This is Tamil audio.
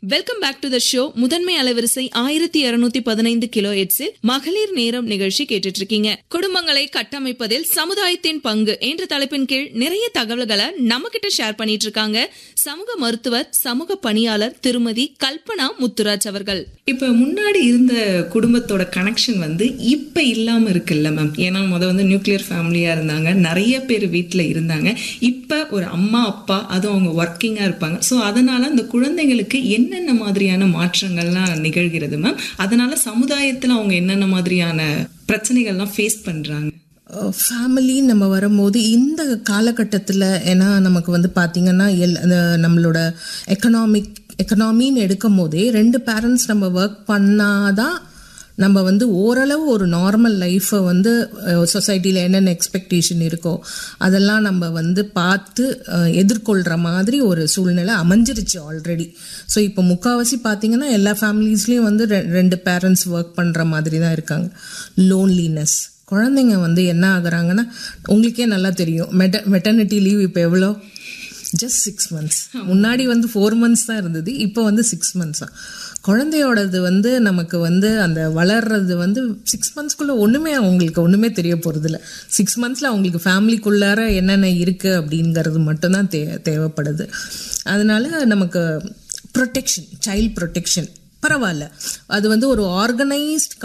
welcome back to the show முதன்மை அலைவரிசை ஆயிரத்தி இருநூத்தி பதினைந்து கிலோ எட்ஸில் மகளிர் நேரம் நிகழ்ச்சி கேட்டுட்டு இருக்கீங்க குடும்பங்களை கட்டமைப்பதில் சமுதாயத்தின் பங்கு என்ற தலைப்பின் கீழ் நிறைய தகவல்களை நம்ம கிட்ட ஷேர் பண்ணிட்டு இருக்காங்க சமூக மருத்துவர் சமூக பணியாளர் திருமதி கல்பனா முத்துராஜ் அவர்கள் இப்போ முன்னாடி இருந்த குடும்பத்தோட கனெக்ஷன் வந்து இப்போ இல்லாமல் இருக்குல்ல மேம் ஏன்னா முத வந்து நியூக்ளியர் ஃபேமிலியாக இருந்தாங்க நிறைய பேர் வீட்டில் இருந்தாங்க இப்போ ஒரு அம்மா அப்பா அதுவும் அவங்க ஒர்க்கிங்காக இருப்பாங்க ஸோ அதனால் அந்த குழந்தைங்களுக்கு என்னென்ன மாதிரியான மாற்றங்கள்லாம் நிகழ்கிறது மேம் அதனால சமுதாயத்தில் அவங்க என்னென்ன மாதிரியான பிரச்சனைகள்லாம் ஃபேஸ் பண்ணுறாங்க ஃபேமிலி நம்ம வரும்போது இந்த காலகட்டத்தில் ஏன்னா நமக்கு வந்து பார்த்திங்கன்னா எல் அந்த நம்மளோட எக்கனாமிக் எக்கனாமின்னு எடுக்கும் போதே ரெண்டு பேரண்ட்ஸ் நம்ம ஒர்க் பண்ணாதான் நம்ம வந்து ஓரளவு ஒரு நார்மல் லைஃப்பை வந்து சொசைட்டியில் என்னென்ன எக்ஸ்பெக்டேஷன் இருக்கோ அதெல்லாம் நம்ம வந்து பார்த்து அஹ், எதிர்கொள்கிற மாதிரி ஒரு சூழ்நிலை அமைஞ்சிருச்சு ஆல்ரெடி ஸோ இப்போ முக்கால்வாசி பார்த்தீங்கன்னா எல்லா ஃபேமிலிஸ்லேயும் வந்து ரெ- ரெண்டு பேரண்ட்ஸ் ஒர்க் பண்ணுற மாதிரி தான் இருக்காங்க லோன்லினஸ் குழந்தைங்க வந்து என்ன ஆகுறாங்கன்னா உங்களுக்கே நல்லா தெரியும் மெட்ட மெட்டர்னிட்டி லீவ் இப்போ எவ்வளோ ஜஸ்ட் சிக்ஸ் மந்த்ஸ் முன்னாடி வந்து ஃபோர் மந்த்ஸ் தான் இருந்தது இப்போ வந்து சிக்ஸ் மந்த்ஸா குழந்தையோடது வந்து நமக்கு வந்து அந்த வளர்றது வந்து சிக்ஸ் மந்த்ஸ்க்குள்ளே ஒன்றுமே அவங்களுக்கு ஒன்றுமே தெரிய போகிறதில்ல சிக்ஸ் மந்த்ஸில் அவங்களுக்கு ஃபேமிலிக்குள்ளார என்னென்ன இருக்குது அப்படிங்கிறது மட்டும்தான் தே தேவைப்படுது அதனால நமக்கு ப்ரொடெக்ஷன் சைல்ட் ப்ரொடெக்ஷன் பரவாயில்ல அது வந்து ஒரு ஆர்கனைஸ்ட்